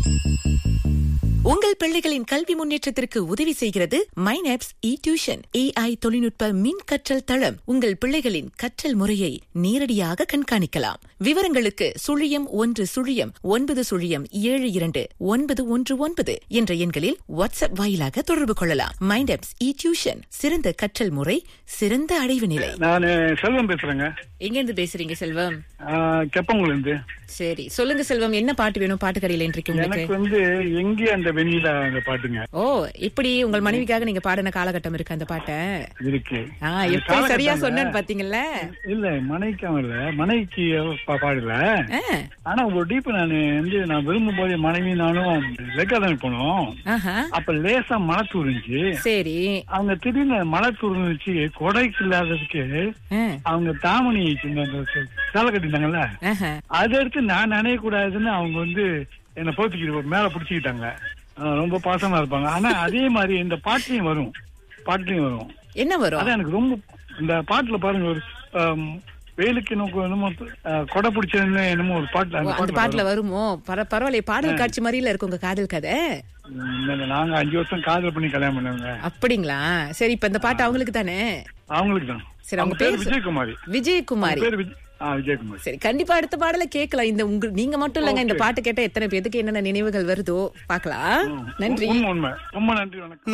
உங்கள் பிள்ளைகளின் கல்வி முன்னேற்றத்திற்கு உதவி செய்கிறது மைனாப்ஸ் இ டியூஷன் ஏஐ தொழில்நுட்ப மின் கற்றல் தளம் உங்கள் பிள்ளைகளின் கற்றல் முறையை நேரடியாக கண்காணிக்கலாம் விவரங்களுக்கு சுழியம் ஒன்று சுழியம் ஒன்பது சுழியம் ஏழு இரண்டு ஒன்பது ஒன்று ஒன்பது என்ற எண்களில் வாட்ஸ்அப் வாயிலாக தொடர்பு கொள்ளலாம் மைண்டாப்ஸ் இ டியூஷன் சிறந்த கற்றல் முறை சிறந்த அடைவு நிலை நான் செல்வம் பேசுறேங்க எங்க இருந்து பேசுறீங்க செல்வம் கெப்பங்குல இருந்து சரி சொல்லுங்க செல்வம் என்ன பாட்டு வேணும் பாட்டு கடையில இன்றைக்கு உங்களுக்கு எனக்கு வந்து எங்கே அந்த வெண்ணில அந்த பாட்டுங்க ஓ இப்படி உங்கள் மனைவிக்காக நீங்க பாடின காலகட்டம் இருக்கு அந்த பாட்டை இருக்கு ஆ அந்த எப்படி சரியா காலகட்டம்ல- சொன்னேன்னு பாத்தீங்கல்ல இல்ல மனைவிக்காம இல்ல மனைவிக்கு பா- பாடல ஆ, ஆனா ஒரு டீப் நான் வந்து நான் விரும்பும் போது மனைவி நானும் ரெக்கார்டன் போனோம் ஆஹா அப்ப லேசா மழை தூருந்துச்சு சரி அவங்க திடீர்னு மழை தூருந்துச்சு கொடைக்கு இல்லாததுக்கு ஆ, அவங்க தாமணி இந்த அந்த சேலை கட்டிட்டாங்கல்ல ஆஹா. அதை எடுத்து நான் நினைய கூடாதுன்னு அவங்க வந்து என்னை போத்திக்கிட்டு மேல பிடிச்சிக்கிட்டாங்க ஆஹ் ரொம்ப பாசமா இருப்பாங்க ஆனா அதே மாதிரி இந்த பாட்டுலயும் வரும் பாட்டுலயும் வரும் என்ன வரும் அதான் எனக்கு ரொம்ப இந்த பாட்டுல பாருங்க ஒரு ஆம், வெயிலுக்கு நோக்கு என்னமோ ஆஹ், கொடை பிடிச்சதுன்னு என்னமோ ஒரு பாட்டுல ஓ, அந்த அந்த பாட்டுல பாட்டுல வருமோ பர பரவாயில்லையே பாடல் காட்சி மாதிரில இருக்கு உங்க காதல் கதை வரும். இல்ல, இல்ல, நாங்க அஞ்சு வருஷம் காதல் பண்ணி கல்யாணம் பண்ணவங்க அப்படிங்களா சரி இப்ப இந்த பாட்டு அவங்களுக்கு தானே அவங்களுக்கு தான் சரி, அவங்க அவங்க பேர் பேர் விஜயகுமாரி விஜயகுமாரி பேர் விஜய் ஆ விஜயகுமாரி சரி கண்டிப்பா அடுத்த பாடல கேட்கலாம் இந்த உங்க நீங்க மட்டும் இல்லங்க இந்த பாட்டு கேட்ட எத்தனை பேருக்கு என்னென்ன நினைவுகள் வருதோ பார்க்கலாம் நன்றி உண்மை உண்மை ரொம்ப நன்றி வணக்கம்